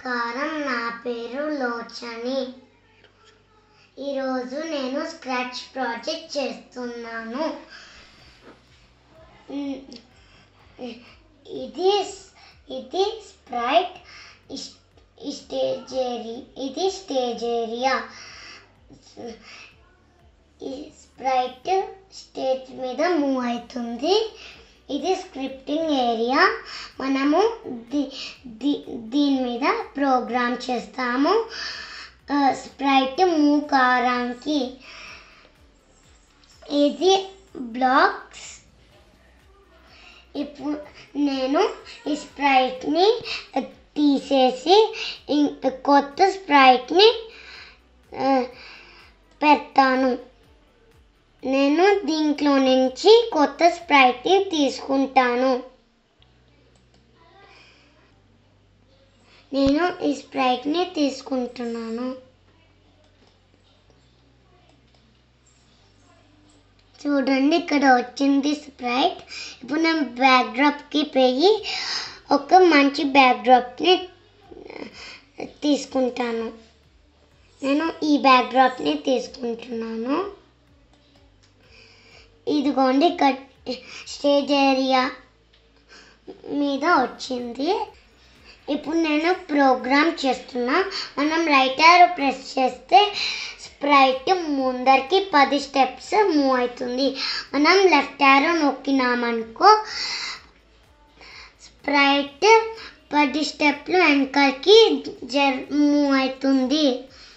నమస్కారం నా పేరు లోచని ఈరోజు నేను స్క్రాచ్ ప్రాజెక్ట్ చేస్తున్నాను ఉమ్, ఇది ఇది స్ప్రైట్ ఇస్- ఈ స్టేజ్ ఏరి ఇది స్టేజ్ ఏరియా ఈ స్ప్రైట్ స్టేజ్ మీద మూవ్ అవుతుంది ఇది స్క్రిప్టింగ్ ఏరియా మనము ది ది- దీని మీద ప్రోగ్రామ్ చేస్తాము ఆ, స్ప్రైట్ మూవ్ కావడానికి ఇది బ్లాక్స్ ఇప్పుడు నేను ఈ స్ప్రైట్ని తీసేసి ఇం- కొత్త స్ప్రైట్ని ఆ, పెడతాను నేను దీంట్లో నుంచి కొత్త స్ప్రైట్ని తీసుకుంటాను నేను ఈ స్ప్రైట్ని తీసుకుంటున్నాను చూడండి ఇక్కడ వచ్చింది స్ప్రైట్ ఇప్పుడు నేను బ్యాక్ డ్రాప్కి పోయి ఒక మంచి బ్యాక్ డ్రాప్ని తీసుకుంటాను నేను ఈ బ్యాక్ డ్రాప్ని తీసుకుంటున్నాను ఇదిగోండి ఇక్కడ స్టేజ్ ఏరియా మీద వచ్చింది ఇప్పుడు నేను ప్రోగ్రామ్ చేస్తున్నా మనం రైట్ ఆరో ప్రెస్ చేస్తే స్ప్రైట్ ముందరికి పది స్టెప్స్ మూవ్ అవుతుంది మనం లెఫ్ట్ ఆరో నొక్కినామనుకో స్ప్రైట్ పది స్టెప్లు వెనకకి జర్ మూవ్ అవుతుంది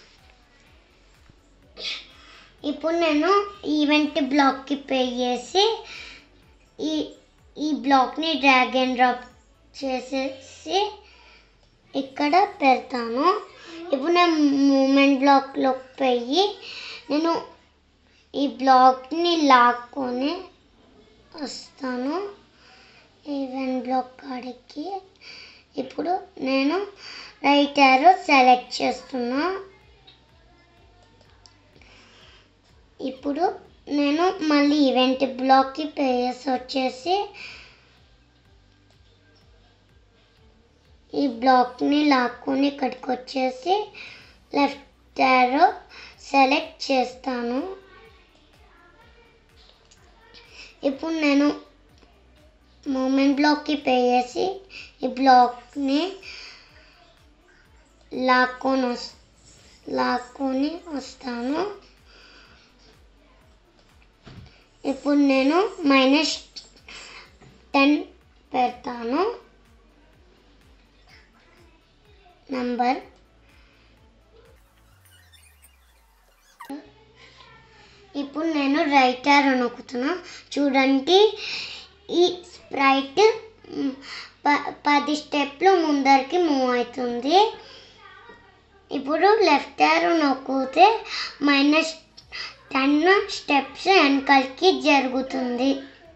ఇప్పుడు నేను ఈవెంట్ బ్లాక్కి పే చేసి ఈ ఈ బ్లాక్ని డ్రాగ్ అండ్ డ్రాప్ చేసేసి ఇక్కడ పెడతాను ఇప్పుడు నేను మూమెంట్ బ్లాక్లోకి పోయి నేను ఈ బ్లాక్ని లాక్కొని వస్తాను ఈవెంట్ బ్లాక్ కాడికి ఇప్పుడు నేను రైట్ ఆరో సెలెక్ట్ చేస్తున్నా ఇప్పుడు నేను మళ్ళీ ఈవెంట్ బ్లాక్కి పేస్ వచ్చేసి ఈ బ్లాక్ని లాక్కొని ఇక్కడికి వచ్చేసి లెఫ్ట్ ఆరో సెలెక్ట్ చేస్తాను ఇప్పుడు నేను మూమెంట్ బ్లాక్కి పే చేసి ఈ బ్లాక్ని లాక్కొని వస్ లాక్కొని వస్తాను ఇప్పుడు నేను మైనస్ టెన్ పెడతాను నంబర్ ఇప్పుడు నేను రైట్ ఆరో నొక్కుతున్నా చూడండి ఈ స్ప్రైట్ మ్, ప- పది స్టెప్లు ముందరికి మూవ్ అవుతుంది ఇప్పుడు లెఫ్ట్ ఆరో నొక్కితే మైనస్ టెన్ స్టెప్స్ వెనకలకి జరుగుతుంది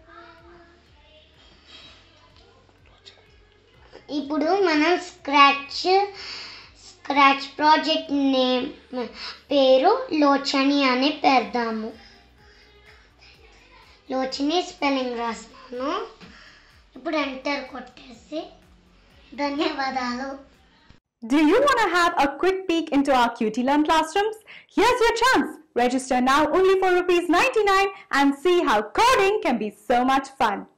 ఇప్పుడు మనం స్క్రాచ్ స్క్రాచ్ ప్రాజెక్ట్ నేమ్ పేరు లోచని అని పెడదాము లోచని స్పెల్లింగ్ రాస్తాను ఇప్పుడు ఎంటర్ కొట్టేసి ధన్యవాదాలు Do you want to have a quick peek into our QT Learn classrooms? Here's your chance. Register now only for rupees 99 and see how coding can be so much fun.